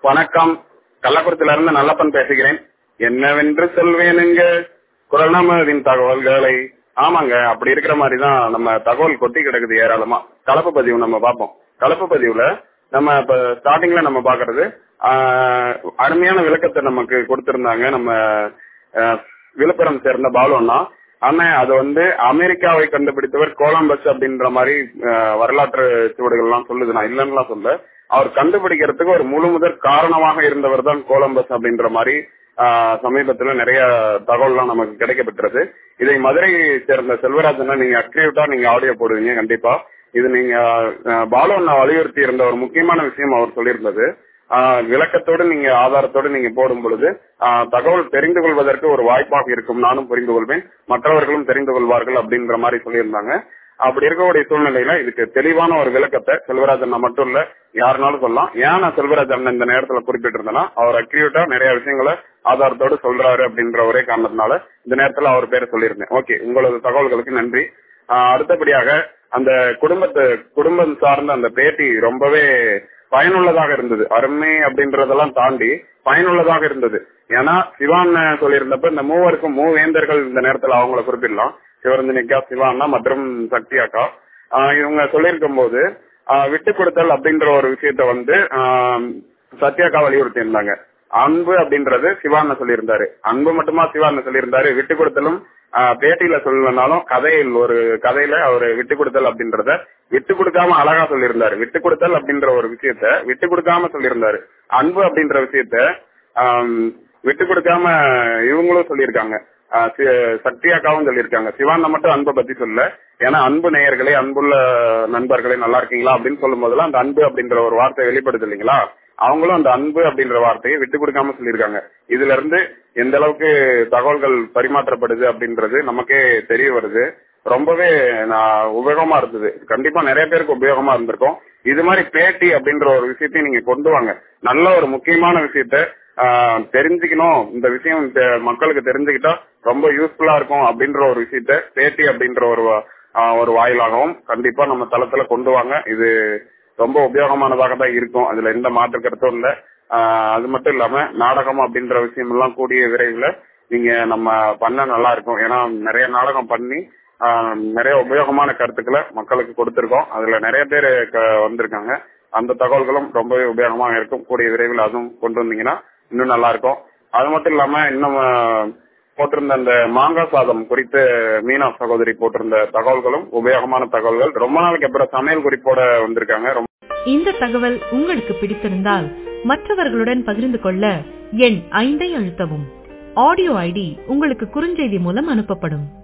வணக்கம் கள்ளக்குறிச்சியில இருந்து நல்லப்பன் பேசுகிறேன் என்னவென்று சொல்வேனுங்க குரல் நமதின் தகவல்களை ஆமாங்க அப்படி இருக்கிற மாதிரி தான் நம்ம தகவல் கொட்டி கிடக்குது ஏராளமா கலப்பு பதிவு நம்ம பார்ப்போம் கலப்பு பதிவுல நம்ம இப்ப ஸ்டார்டிங்ல நம்ம பாக்குறது ஆஹ், அருமையான விளக்கத்தை நமக்கு கொடுத்திருந்தாங்க நம்ம ஆஹ், விழுப்புரம் சேர்ந்த பாலுன்னா அண்ணன் அது வந்து அமெரிக்காவை கண்டுபிடித்தவர் கோலம்பஸ் அப்படின்ற மாதிரி ஆஹ், வரலாற்று சுவடுகள்லாம் சொல்லுது நான் இல்லைன்னுலாம் சொல்ல அவர் கண்டுபிடிக்கிறதுக்கு ஒரு முழு முதற் காரணமாக இருந்தவர் தான் கோலம்பஸ் அப்படின்ற மாதிரி ஆஹ், சமீபத்துல நிறைய தகவல்லாம் நமக்கு கிடைக்கப்பெற்றது இதை மதுரையை சேர்ந்த செல்வராஜன் நீங்க அக்ரியூட்டா நீங்க ஆடியோ போடுவீங்க கண்டிப்பா இது நீங்க ஆஹ், பாலு அண்ணா வலியுறுத்தி இருந்த ஒரு முக்கியமான விஷயம் அவர் சொல்லியிருந்தது ஆஹ், விளக்கத்தோடு நீங்க ஆதாரத்தோடு நீங்க போடும் பொழுது ஆஹ், தகவல் தெரிந்து கொள்வதற்கு ஒரு வாய்ப்பாக இருக்கும் நானும் புரிந்து கொள்வேன் மற்றவர்களும் தெரிந்து கொள்வார்கள் அப்படின்ற மாதிரி சொல்லியிருந்தாங்க அப்படி இருக்கக்கூடிய சூழ்நிலையில இதுக்கு தெளிவான ஒரு விளக்கத்தை செல்வராஜ் அண்ணா மட்டும் இல்ல யாருனாலும் சொல்லலாம் ஏன் நான் செல்வராஜ் அண்ணன் இந்த நேரத்துல குறிப்பிட்டிருந்தேன்னா அவர் அக்யூட்டா நிறைய விஷயங்களை ஆதாரத்தோடு சொல்றாரு அப்படின்ற ஒரே காரணத்தினால இந்த நேரத்துல அவர் பேரை சொல்லியிருந்தேன் ஓகே உங்களது தகவல்களுக்கு நன்றி ஆஹ் அடுத்தபடியாக அந்த குடும்பத்து குடும்பம் சார்ந்த அந்த பேட்டி ரொம்பவே பயனுள்ளதாக இருந்தது அருமை அப்படின்றதெல்லாம் தாண்டி பயனுள்ளதாக இருந்தது ஏன்னா சிவான் சொல்லியிருந்தப்ப இந்த மூவருக்கும் மூவேந்தர்கள் இந்த நேரத்துல அவங்கள குறிப்பிடலாம் சிவரஞ்சனிக்கா சிவானா மற்றும் சக்தி அக்கா ஆஹ் இவங்க சொல்லியிருக்கும் போது ஆஹ் விட்டு கொடுத்தல் அப்படின்ற ஒரு விஷயத்த வந்து ஆஹ் சத்யாக்கா வலியுறுத்தி இருந்தாங்க அன்பு அப்படின்றது சிவான சொல்லியிருந்தாரு அன்பு மட்டுமா சிவான சொல்லியிருந்தாரு விட்டு கொடுத்தலும் ஆஹ் பேட்டியில சொல்லனாலும் கதையில் ஒரு கதையில அவர் விட்டு கொடுத்தல் அப்படின்றத விட்டு கொடுக்காம அழகா சொல்லியிருந்தாரு விட்டு கொடுத்தல் அப்படின்ற ஒரு விஷயத்த விட்டு கொடுக்காம சொல்லியிருந்தாரு அன்பு அப்படின்ற விஷயத்த ஆம், விட்டு கொடுக்காம இவங்களும் சொல்லியிருக்காங்க ஆஹ் சி- சக்தி அக்காவும் சொல்லியிருக்காங்க சிவான மட்டும் அன்பை பத்தி சொல்ல ஏன்னா அன்பு நேயர்களே அன்புள்ள நண்பர்களே நல்லா இருக்கீங்களா அப்படின்னு சொல்லும் போதெல்லாம் அந்த அன்பு அப்படின்ற ஒரு வார்த்தை வெளிப்படுது இல்லைங்களா அவங்களும் அந்த அன்பு அப்படின்ற வார்த்தையை விட்டு கொடுக்காம சொல்லியிருக்காங்க இதுல இருந்து எந்த அளவுக்கு தகவல்கள் பரிமாற்றப்படுது அப்படின்றது நமக்கே தெரிய வருது ரொம்பவே நான் உபயோகமா இருந்தது கண்டிப்பா நிறைய பேருக்கு உபயோகமா இருந்திருக்கும் இது மாதிரி பேட்டி அப்படின்ற ஒரு விஷயத்தையும் நீங்க கொண்டு வாங்க நல்ல ஒரு முக்கியமான விஷயத்த ஆஹ், தெரிஞ்சுக்கணும் இந்த விஷயம் தெ- மக்களுக்கு தெரிஞ்சுக்கிட்டா ரொம்ப யூஸ்ஃபுல்லா இருக்கும் அப்படின்ற ஒரு விஷயத்த பேட்டி அப்படின்ற ஒரு வா- ஆஹ், ஒரு வாயிலாகவும் கண்டிப்பா நம்ம தளத்துல கொண்டு வாங்க இது ரொம்ப உபயோகமானதாக தான் இருக்கும் அதுல எந்த மாற்று கருத்தும் இல்ல ஆஹ், அது மட்டும் இல்லாம நாடகம் அப்படின்ற விஷயம் எல்லாம் கூடிய விரைவில் நீங்க நம்ம பண்ண நல்லா இருக்கும் ஏன்னா நிறைய நாடகம் பண்ணி ஆஹ், நிறைய உபயோகமான கருத்துக்களை மக்களுக்கு கொடுத்திருக்கோம் அதுல நிறைய பேர் வந்திருக்காங்க அந்த தகவல்களும் ரொம்பவே உபயோகமாக இருக்கும் கூடிய விரைவில் அதுவும் கொண்டு வந்தீங்கன்னா இன்னும் நல்லா இருக்கும் அது மட்டும் இல்லாம இன்னும் ஆஹ், போட்டிருந்த அந்த மாங்காய் சாதம் குறித்து மீனா சகோதரி போட்டிருந்த தகவல்களும் உபயோகமான தகவல்கள் ரொம்ப நாளைக்கு அப்புறம் சமையல் குறிப்போட வந்திருக்காங்க ரொம்ப இந்த தகவல் உங்களுக்கு பிடித்திருந்தால் மற்றவர்களுடன் பகிர்ந்து கொள்ள எண் ஐந்தை அழுத்தவும் ஆடியோ ஐடி உங்களுக்கு குறுஞ்செய்தி மூலம் அனுப்பப்படும்